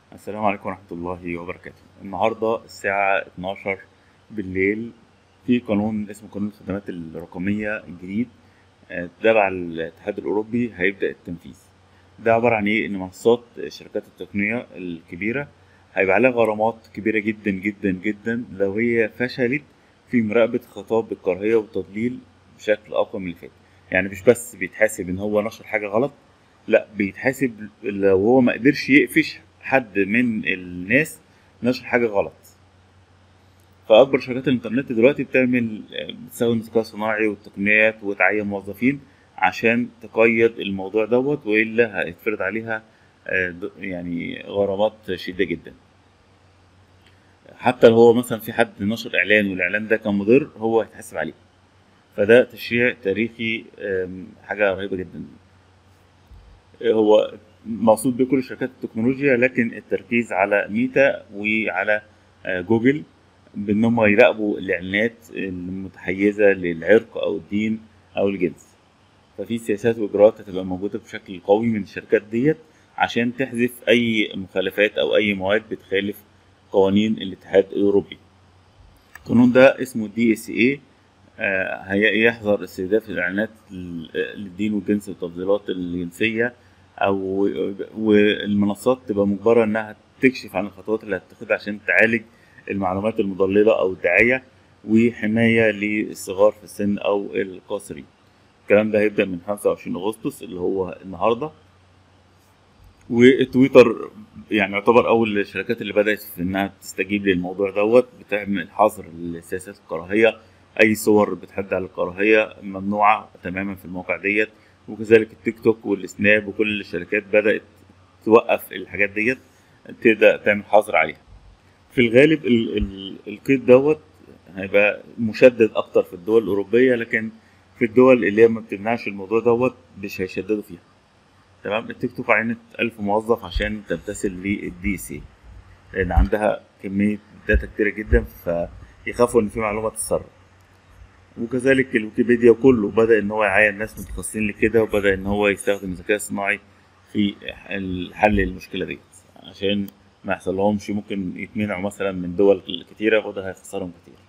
السلام عليكم ورحمة الله وبركاته النهاردة الساعة 12 بالليل في قانون اسمه قانون الخدمات الرقمية الجديد آه، تبع الاتحاد الأوروبي هيبدأ التنفيذ ده عبارة عن إيه؟ إن منصات الشركات التقنية الكبيرة هيبقى عليها غرامات كبيرة جدا جدا جدا لو هي فشلت في مراقبة خطاب الكراهية والتضليل بشكل أقوى من اللي فات يعني مش بس بيتحاسب إن هو نشر حاجة غلط لا بيتحاسب لو هو ما قدرش يقفش حد من الناس نشر حاجه غلط فاكبر شركات الانترنت دلوقتي بتعمل بتستخدم الذكاء الصناعي والتقنيات وتعين موظفين عشان تقيد الموضوع دوت والا هيتفرض عليها آه، د- يعني غرامات شديده جدا حتى لو هو مثلا في حد نشر اعلان والاعلان ده كان مضر هو هيتحاسب عليه فده تشريع تاريخي آم، حاجه رهيبه جدا هو مقصود بكل شركات التكنولوجيا لكن التركيز على ميتا وعلى آه، جوجل بان هم يراقبوا الاعلانات المتحيزه للعرق او الدين او الجنس ففي سياسات واجراءات هتبقى موجوده بشكل قوي من الشركات ديت عشان تحذف اي مخالفات او اي مواد بتخالف قوانين الاتحاد الاوروبي القانون ده اسمه دي اس اي هيحظر استهداف الاعلانات لل- للدين والجنس والتفضيلات الجنسيه او والمنصات تبقى مجبره انها تكشف عن الخطوات اللي هتاخدها عشان تعالج المعلومات المضلله او الدعايه وحمايه للصغار في السن او القاصرين الكلام ده هيبدا من 25 اغسطس اللي هو النهارده وتويتر يعني يعتبر اول الشركات اللي بدات في انها تستجيب للموضوع دوت بتعمل حظر لسياسات الكراهيه اي صور بتحد على الكراهيه ممنوعه تماما في المواقع ديت وكذلك التيك توك والسناب وكل الشركات بدات توقف الحاجات ديت تبدا تعمل حظر عليها في الغالب ال ال القيد دوت هيبقى مشدد اكتر في الدول الاوروبيه لكن في الدول اللي هي ما بتمنعش الموضوع دوت مش هيشددوا فيها تمام التيك توك عينت 1000 موظف عشان تمتثل للدي سي لان عندها كميه داتا كتيره جدا فيخافوا ان في معلومه تتسرب وكذلك الويكيبيديا كله بدا ان هو يعين ناس متخصصين لكده وبدا ان هو يستخدم الذكاء الصناعي في حل المشكله ديت عشان ما يحصل لهمش ممكن يتمنعوا مثلا من دول كتيره وده هيخسرهم كتير